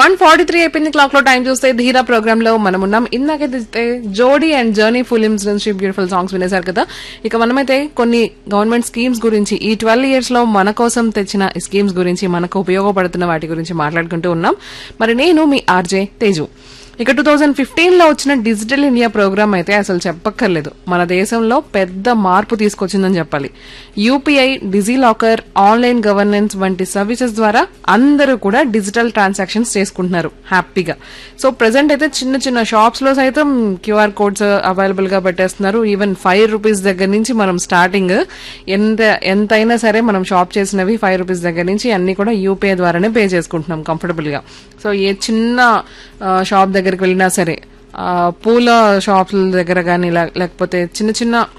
one forty three అయిపోయింది clock లో time చూస్తే ధీరా ప్రోగ్రామ్ లో మనం ఉన్నాం ఇందాకైతే జోడీ అండ్ జర్నీ ఫిలిమ్స్ నుంచి బ్యూటిఫుల్ సాంగ్స్ వినేశారు కదా ఇక మనమైతే కొన్ని గవర్నమెంట్ స్కీమ్స్ గురించి ఈ ట్వెల్వ్ ఇయర్స్ లో మన కోసం తెచ్చిన ఈ స్కీమ్స్ గురించి మనకు ఉపయోగపడుతున్న వాటి గురించి మాట్లాడుకుంటూ ఉన్నాం మరి నేను మీ ఆర్జే తేజు ఇక టూ థౌజండ్ ఫిఫ్టీన్ లో వచ్చిన డిజిటల్ ఇండియా ప్రోగ్రామ్ అయితే అసలు చెప్పక్కర్లేదు మన దేశంలో పెద్ద మార్పు తీసుకొచ్చిందని చెప్పాలి UPI DigiLocker online governance వంటి సర్వీసెస్ ద్వారా అందరూ కూడా డిజిటల్ ట్రాన్సాక్షన్స్ చేసుకుంటున్నారు హ్యాపీగా సో ప్రెసెంట్ అయితే చిన్న చిన్న షాప్స్ లో సైతం క్యూఆర్ కోడ్స్ అవైలబుల్ గా పెట్టేస్తున్నారు ఈవెన్ ఫైవ్ రూపీస్ దగ్గర నుంచి మనం స్టార్టింగ్ ఎంత ఎంతైనా సరే మనం షాప్ చేసినవి ఫైవ్ రూపీస్ దగ్గర నుంచి అన్ని కూడా యూపీఐ ద్వారానే పే చేసుకుంటున్నాం కంఫర్టబుల్ గా సో ఏ చిన్న షాప్ దగ్గరికి వెళ్ళినా సరే ఆ, పూల షాప్ల దగ్గర కానీ లేకపోతే చిన్న చిన్న